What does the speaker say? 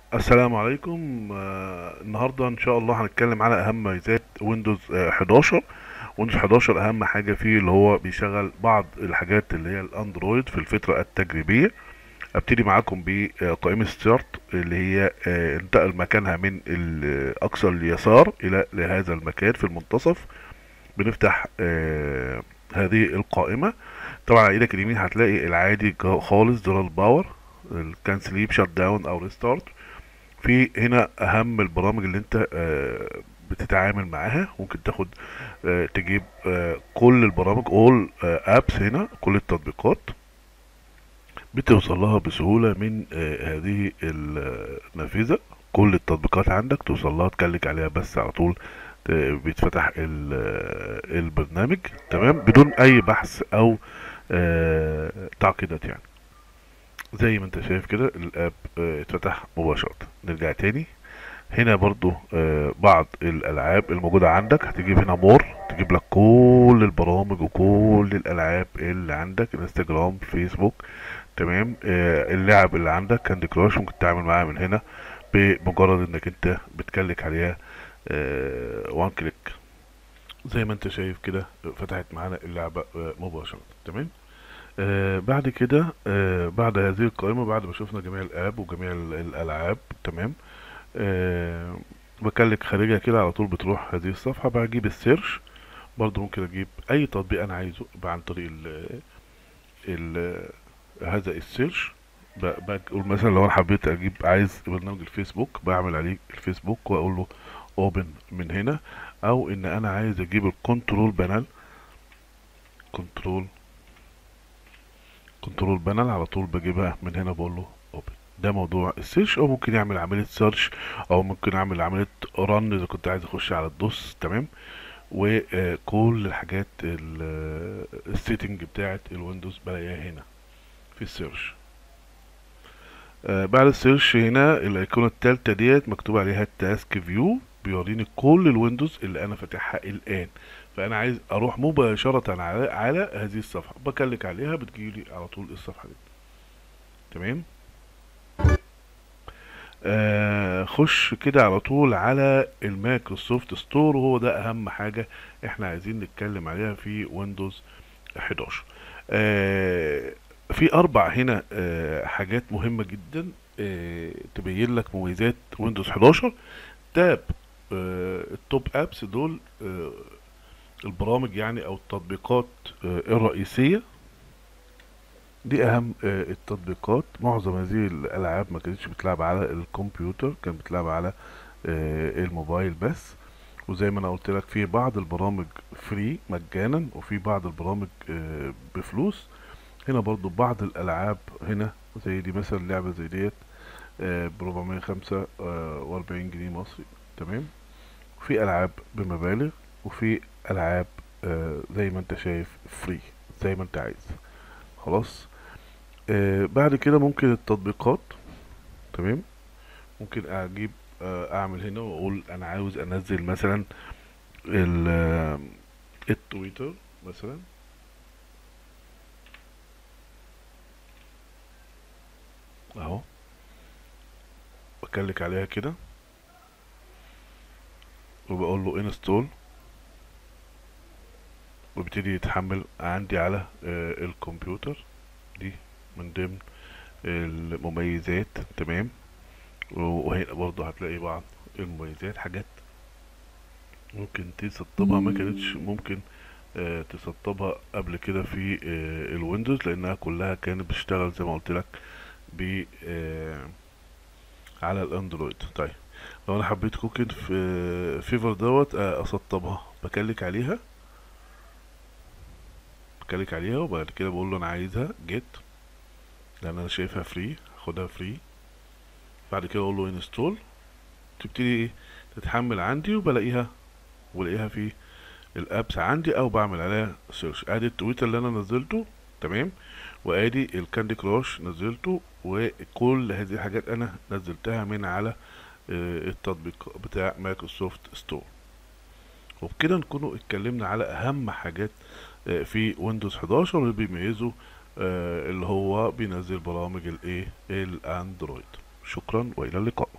السلام عليكم آه، النهارده ان شاء الله هنتكلم على اهم ميزات ويندوز آه، 11 ويندوز 11 اهم حاجه فيه اللي هو بيشغل بعض الحاجات اللي هي الاندرويد في الفتره التجريبيه ابتدي معاكم بقائمه ستارت اللي هي آه، انتقل مكانها من الاقصى اليسار الى لهذا المكان في المنتصف بنفتح آه، هذه القائمه طبعا على ايدك اليمين هتلاقي العادي جا- خالص زرار الباور الكان سليب شات داون او ريستارت في هنا اهم البرامج اللي انت آه، بتتعامل معاها ممكن تاخد آه، تجيب آه، كل البرامج all ابس هنا كل التطبيقات بتوصل لها بسهولة من آه، هذه النافذة كل التطبيقات عندك توصل لها تكلك عليها بس على طول آه، بيتفتح ال- آه، البرنامج تمام بدون اي بحث او آه، تعقيدات يعني زي ما انت شايف كده الاب آه، اتفتح مباشرة نرجع تاني هنا برضو آه، بعض الالعاب الموجودة عندك هتجيب هنا مور تجيب لك كل البرامج وكل الالعاب اللي عندك انستجرام فيسبوك تمام آه، اللعب اللي عندك كاندي كراش ممكن تتعامل معاها من هنا بمجرد انك انت بتكلك عليها وان كليك زي ما انت شايف كده فتحت معانا اللعبة آه، مباشرة تمام آه بعد كده آه بعد هذه القائمة بعد ما شفنا جميع الآب وجميع ال- الألعاب تمام آه بكلك خارجها كده على طول بتروح هذه الصفحة بجيب السيرش برضو ممكن أجيب أي تطبيق أنا عايزه عن طريق ال ال هذا السيرش ب- بقول مثلا لو أنا حبيت أجيب عايز برنامج الفيسبوك بعمل عليه الفيسبوك وأقول له اوبن من هنا أو إن أنا عايز أجيب الكنترول بانل كنترول كنترول بانل على طول بجيبها من هنا بقول له اوبن ده موضوع السيرش او ممكن يعمل عملية سيرش او ممكن اعمل عملية رن اذا كنت عايز اخش على الدوس تمام وكل الحاجات السيتنج بتاعت الويندوز بلاقيها هنا في السيرش آه، بعد السيرش هنا الايقونة التالتة ديت مكتوب عليها التاسك فيو بيوريني كل الويندوز اللي انا فاتحها الان فانا عايز اروح مباشرة على على هذه الصفحة بكلك عليها بتجيلي على طول الصفحة دي تمام آه خش كده على طول على المايكروسوفت ستور وهو ده اهم حاجة احنا عايزين نتكلم عليها في ويندوز 11 آه في اربع هنا آه حاجات مهمة جدا آه تبين لك مميزات ويندوز 11 تاب آه التوب ابس دول آه البرامج يعني او التطبيقات آه الرئيسية دي اهم آه، التطبيقات معظم هذه الالعاب ما كانتش بتلعب على الكمبيوتر كانت بتلعب على آه، الموبايل بس وزي ما انا قلت لك في بعض البرامج فري مجانا وفي بعض البرامج آه، بفلوس هنا برضو بعض الالعاب هنا زي دي مثلا لعبة زي ديت ب 445 جنيه مصري تمام في العاب بمبالغ وفي العاب آه، زي ما انت شايف فري زي ما انت عايز خلاص آه بعد كده ممكن التطبيقات تمام ممكن اجيب آه اعمل هنا واقول انا عاوز انزل مثلا ال- آه، التويتر مثلا اهو بكلك عليها كده وبقول له انستول وبيبتدي يتحمل عندي على آه الكمبيوتر دي من ضمن المميزات تمام وهنا برضه هتلاقي بعض المميزات حاجات ممكن تسطبها ما كانتش ممكن آه، تسطبها قبل كده في آه، الويندوز لانها كلها كانت بتشتغل زي ما قلت لك ب آه، على الاندرويد طيب لو انا حبيت كوكين في فيفر دوت آه، اسطبها بكلك عليها بكلك عليها وبعد كده بقول له انا عايزها جيت لان انا شايفها فري هاخدها فري بعد كده اقول له انستول تبتدي ايه تتحمل عندي وبلاقيها وبلاقيها في الابس عندي او بعمل عليها سيرش ادي التويتر اللي انا نزلته تمام وادي الكاندي كراش نزلته وكل هذه الحاجات انا نزلتها من على آه، التطبيق بتاع مايكروسوفت ستور وبكده نكونوا اتكلمنا على اهم حاجات آه، في ويندوز 11 اللي بيميزوا آه، اللي هو بينزل برامج الايه الاندرويد شكرا والى اللقاء